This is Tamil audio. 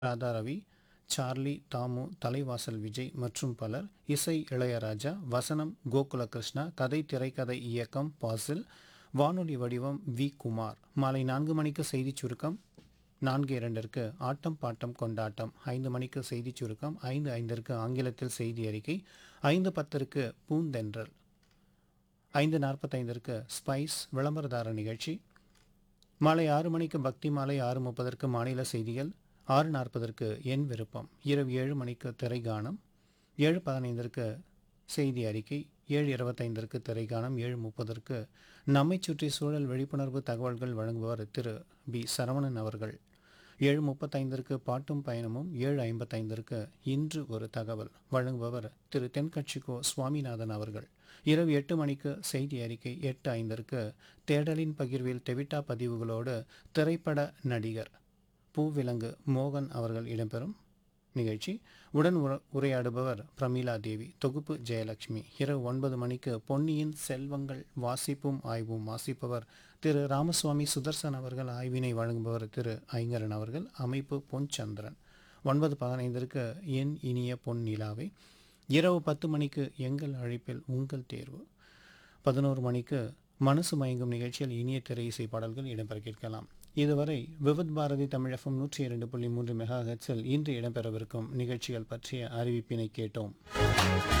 ராதாரவி சார்லி தாமு தலைவாசல் விஜய் மற்றும் பலர் இசை இளையராஜா வசனம் கோகுல கிருஷ்ணா கதை திரைக்கதை இயக்கம் பாசில் வானொலி வடிவம் வி குமார் மாலை நான்கு மணிக்கு செய்திச் சுருக்கம் நான்கு இரண்டிற்கு ஆட்டம் பாட்டம் கொண்டாட்டம் ஐந்து மணிக்கு செய்திச் சுருக்கம் ஐந்து ஐந்திற்கு ஆங்கிலத்தில் செய்தி அறிக்கை ஐந்து பத்திற்கு பூந்தென்றல் ஐந்து நாற்பத்தைந்திற்கு ஸ்பைஸ் விளம்பரதார நிகழ்ச்சி மாலை ஆறு மணிக்கு பக்தி மாலை ஆறு முப்பதற்கு மாநில செய்திகள் ஆறு நாற்பதற்கு என் விருப்பம் இரவு ஏழு மணிக்கு திரைகானம் ஏழு பதினைந்திற்கு செய்தி அறிக்கை ஏழு இருபத்தைந்திற்கு திரைகானம் ஏழு முப்பதற்கு நம்மை சுற்றி சூழல் விழிப்புணர்வு தகவல்கள் வழங்குபவர் திரு பி சரவணன் அவர்கள் ஏழு முப்பத்தைந்திற்கு பாட்டும் பயணமும் ஏழு ஐம்பத்தைந்திற்கு இன்று ஒரு தகவல் வழங்குபவர் திரு தென்கட்சிக்கோ சுவாமிநாதன் அவர்கள் இரவு எட்டு மணிக்கு செய்தி அறிக்கை எட்டு ஐந்திற்கு தேடலின் பகிர்வில் தெவிட்டா பதிவுகளோடு திரைப்பட நடிகர் பூவிலங்கு மோகன் அவர்கள் இடம்பெறும் நிகழ்ச்சி உடன் உர- உரையாடுபவர் பிரமீளா தேவி தொகுப்பு ஜெயலட்சுமி இரவு ஒன்பது மணிக்கு பொன்னியின் செல்வங்கள் வாசிப்பும் ஆய்வும் வாசிப்பவர் திரு ராமசுவாமி சுதர்சன் அவர்கள் ஆய்வினை வழங்குபவர் திரு ஐங்கரன் அவர்கள் அமைப்பு பொன் சந்திரன் ஒன்பது பதினைந்திற்கு என் இனிய பொன் நிலாவை இரவு பத்து மணிக்கு எங்கள் அழைப்பில் உங்கள் தேர்வு பதினோரு மணிக்கு மனசு மயங்கும் நிகழ்ச்சியில் இனிய திரை இசை பாடல்கள் இடம்பெற கேட்கலாம் இதுவரை விவித் பாரதி தமிழகம் நூற்றி இரண்டு புள்ளி மூன்று மெகா ஹெட்ஸில் இன்று இடம்பெறவிருக்கும் நிகழ்ச்சிகள் பற்றிய அறிவிப்பினை கேட்டோம்